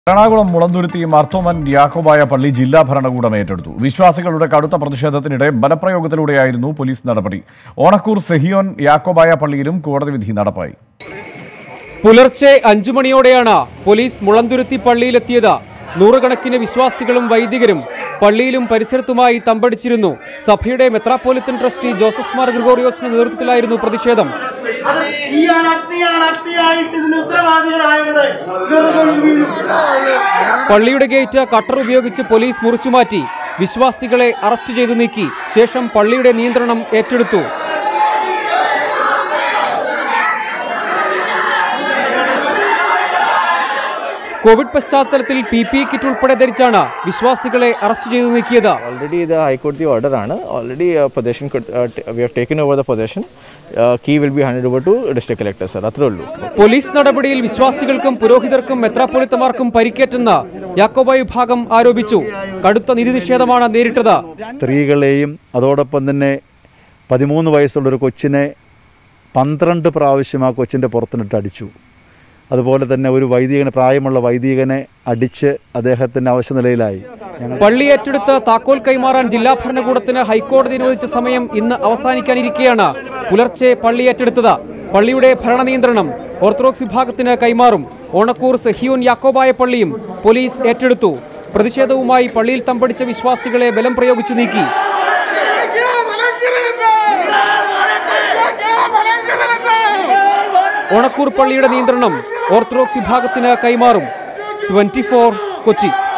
എറണാകുളം മുളന്തുരുത്തി മാർത്തോമൻ യാക്കോബായ പള്ളി ജില്ലാ ഭരണകൂടം ഏറ്റെടുത്തു വിശ്വാസികളുടെ കടുത്ത പ്രതിഷേധത്തിനിടെ ബലപ്രയോഗത്തിലൂടെയായിരുന്നു പോലീസ് നടപടി ഓണക്കൂർ സെഹിയോൻ യാക്കോബായ പള്ളിയിലും കോടതി വിധി നടപ്പായി പുലർച്ചെ അഞ്ചു മണിയോടെയാണ് പോലീസ് മുളന്തുരുത്തി പള്ളിയിലെത്തിയത് നൂറുകണക്കിന് വിശ്വാസികളും വൈദികരും പള്ളിയിലും പരിസരത്തുമായി തമ്പടിച്ചിരുന്നു സഭയുടെ മെത്രാപ്പോലിത്തൻ ട്രസ്റ്റി ജോസഫ് മാർ ഗ്രിഗോറിയോസിന്റെ നേതൃത്വത്തിലായിരുന്നു പ്രതിഷേധം അത് ഈയാണ് അഗ്നിയാണ് അഗ്നിയായിട്ട് ഇതിന് ഉത്തരവാദികളായവരെ വെറുതെ വീഴും പള്ളിയുടെ ഗേറ്റ് കട്ടർ ഉപയോഗിച്ച് പോലീസ് മുറിച്ചുമാറ്റി വിശ്വാസികളെ അറസ്റ്റ് ചെയ്തു നീക്കി ശേഷം പള്ളിയുടെ നിയന്ത്രണം ഏറ്റെടുത്തു കോവിഡ് പശ്ചാത്തലത്തിൽ പി പി കിറ്റ് ഉൾപ്പെടെ ധരിച്ചാണ് വിശ്വാസികളെ അറസ്റ്റ് ചെയ്തു നീക്കിയത് ഓൾറെഡി ഇത് ഹൈക്കോടതി ഓർഡറാണ് already position we have taken over the position key will be hand over to district collector sir അത്രേ ഉള്ളൂ പോലീസ് നടപടിയിൽ വിശ്വാസികൾക്കും പുരോഹിതർക്കും മെത്രാപ്പൊലിത്തമാർക്കും പരിക്കേറ്റെന്ന് യാക്കോബ വിഭാഗം ആരോപിച്ചു കടുത്ത നിധി നിഷേധമാണ് നേരിട്ടത് സ്ത്രീകളെയും അതോടൊപ്പം തന്നെ പതിമൂന്ന് വയസ്സുള്ളൊരു കൊച്ചിനെ പന്ത്രണ്ട് പ്രാവശ്യം ആ കൊച്ചിൻ്റെ പുറത്തിനിട്ട് അടിച്ചു അതുപോലെ തന്നെ ഒരു വൈദികനെ പ്രായമുള്ള വൈദികനെ അടിച്ച് അദ്ദേഹത്തിൻ്റെ അവശനിലയിലായി ഞങ്ങൾ പള്ളി ഏറ്റെടുത്ത് താക്കോൽ കൈമാറാൻ ജില്ലാ ഭരണകൂടത്തിന് ഹൈക്കോടതി അനുവദിച്ച സമയം ഇന്ന് അവസാനിക്കാനിരിക്കെയാണ് പുലർച്ചെ പള്ളി ഏറ്റെടുത്തത് പള്ളിയുടെ ഭരണ നിയന്ത്രണം ഓർത്തഡോക്സ് വിഭാഗത്തിന് കൈമാറും ഓണക്കൂർ സെഹിയോൻ യാക്കോബായ പള്ളിയും പോലീസ് ഏറ്റെടുത്തു പ്രതിഷേധവുമായി പള്ളിയിൽ തമ്പടിച്ച വിശ്വാസികളെ ബലം പ്രയോഗിച്ചു നീക്കി ഓണക്കൂർ പള്ളിയുടെ നിയന്ത്രണം ഓർത്തഡോക്സ് വിഭാഗത്തിന് കൈമാറും ട്വന്റി കൊച്ചി